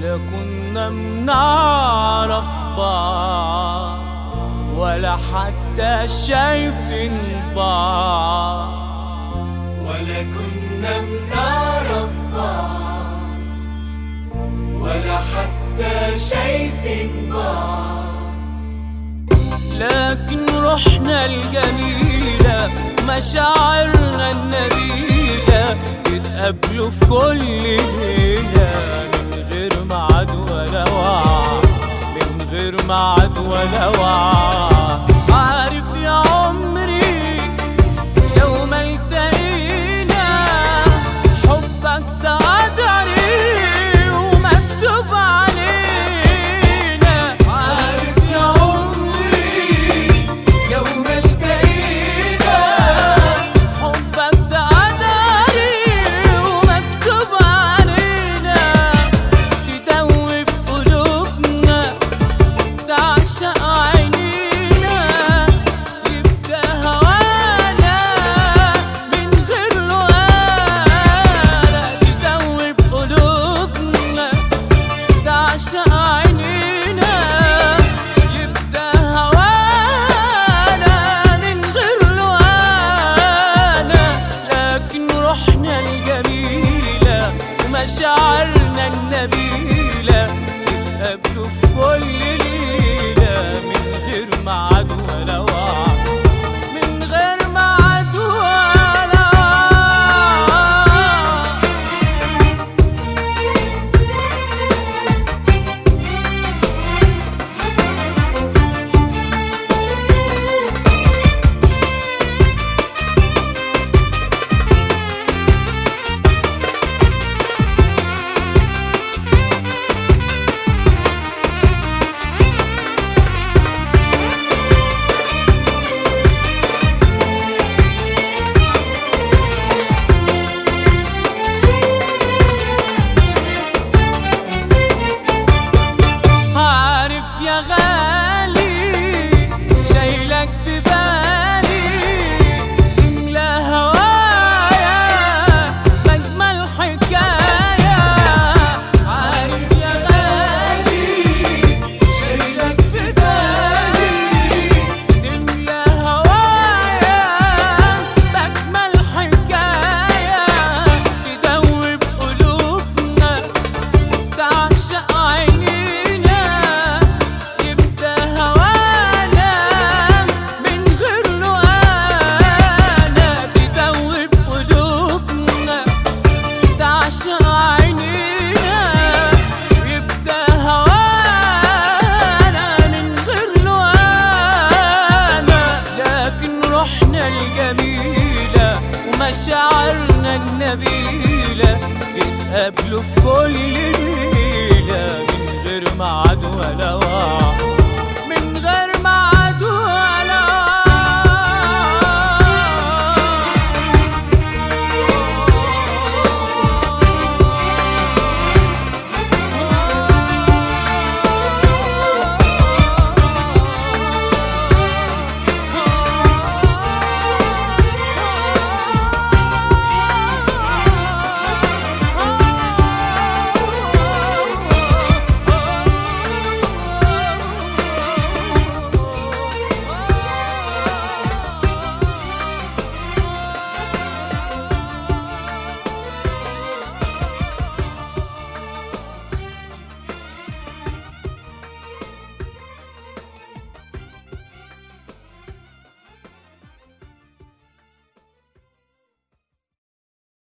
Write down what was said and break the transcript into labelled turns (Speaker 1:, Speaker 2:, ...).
Speaker 1: ولا كنا بنعرف بعض ولا حتى شايفين بعض
Speaker 2: ولا كنا بنعرف بعض ولا حتى شايفين بعض
Speaker 1: لكن روحنا الجميلة مشاعرنا النبيلة يتقابلوا في كل ليلة من غير ميعاد ولا وعد من غير ميعاد ولا وعد عارف يا عمري يوم التقينا حبك ده قدري ومكتوب علينا
Speaker 2: عارف يا عمري يوم التقينا
Speaker 1: حبك ده قدري ومكتوب علينا تدوب قلوبنا تعشق عينينا يبقى هوانا من غير لقانا تدوب قلوبنا تعشق عينينا يبقى هوانا من غير لقانا لكن روحنا الجميلة ومشاعرنا النبيلة يتقابلوا في كل ليلة من غير ميعاد ولا وعد من غير ميعاد ولا وعد عارف يا غالي شايلك في بالي املا هوايا مجمل حكاية عارف يا غالي شايلك في بالي املا هوايا مجمل حكاية تدوب قلوبنا تعشق عينينا يبقى هوانا من غير لقانا تدوب قلوبنا تعشق عينينا يبقى هوانا من غير لقانا لكن روحنا الجميلة ومشاعرنا النبيلة يتقابلوا في كل ليلة من غير ميعاد ولا وعد